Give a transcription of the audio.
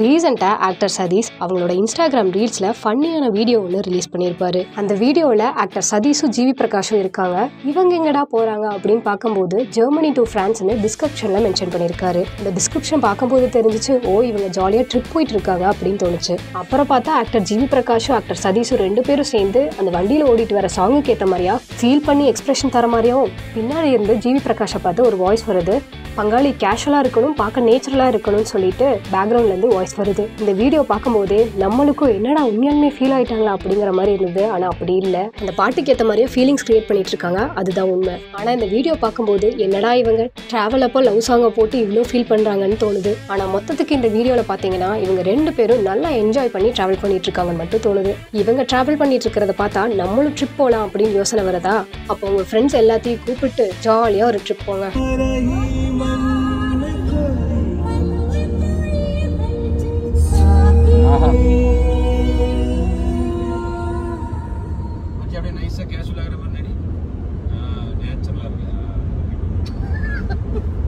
ரீசெண்டாக ஆக்டர் சதீஷ் அவங்களோட இன்ஸ்டாகிராம் ரீல்ஸில் ஃபன்னியான வீடியோ ஒன்று ரிலீஸ் பண்ணியிருப்பாரு அந்த வீடியோவில் ஆக்டர் சதீஷும் ஜிவி பிரகாஷும் இருக்காங்க இவங்க எங்கடா போகிறாங்க அப்படின்னு பார்க்கும்போது ஜெர்மனி டு ஃப்ரான்ஸ்னு டிஸ்கிரிப்ஷனில் மென்ஷன் பண்ணியிருக்காரு அந்த டிஸ்கிரிப்ஷன் பார்க்கும்போது தெரிஞ்சிச்சு ஓ இவங்க ஜாலியாக ட்ரிப் போயிட்டு இருக்காங்க அப்படின்னு தோணுச்சு அப்புறம் பார்த்தா ஆக்டர் ஜிவி பிரகாஷும் ஆக்டர் சதீஷும் ரெண்டு பேரும் சேர்ந்து அந்த வண்டியில் ஓடிட்டு வர சாங்குக்கு ஏற்ற மாதிரியா ஃபீல் பண்ணி எக்ஸ்பிரஷன் தர மாதிரியாவும் பின்னாடி இருந்து ஜிவி பிரகாஷை பார்த்து ஒரு வாய்ஸ் வருது பங்காளி கேஷுவலாக இருக்கணும் பார்க்க நேச்சுரலாக இருக்கணும்னு சொல்லிட்டு பேக்ரவுண்ட்லேருந்து வாய்ஸ் வருது இந்த வீடியோ பார்க்கும்போதே நம்மளுக்கும் என்னடா உண்மையாலுமே ஃபீல் ஆயிட்டாங்களா அப்படிங்கிற மாதிரி இருந்தது ஆனால் அப்படி இல்லை அந்த பாட்டுக்கு ஏற்ற மாதிரியே ஃபீலிங்ஸ் கிரியேட் பண்ணிட்டு இருக்காங்க அதுதான் உண்மை ஆனால் இந்த வீடியோ பார்க்கும்போது என்னடா இவங்க ட்ராவல் அப்போ லவ் சாங்கை போட்டு இவ்வளோ ஃபீல் பண்ணுறாங்கன்னு தோணுது ஆனால் மொத்தத்துக்கு இந்த வீடியோவில் பார்த்தீங்கன்னா இவங்க ரெண்டு பேரும் நல்லா என்ஜாய் பண்ணி ட்ராவல் பண்ணிட்டு இருக்காங்கன்னு மட்டும் தோணுது இவங்க ட்ராவல் பண்ணிட்டு இருக்கிறத பார்த்தா நம்மளும் ட்ரிப் போகலாம் அப்படின்னு யோசனை வருதா அப்போ உங்கள் ஃப்ரெண்ட்ஸ் எல்லாத்தையும் கூப்பிட்டு ஜாலியாக ஒரு ட்ரிப் போங்க மச்சி அப்படியே நைஸாக கேஷுவலாக இருக்கிற மாதிரி நடி நேச்சுரலாக இருக்கு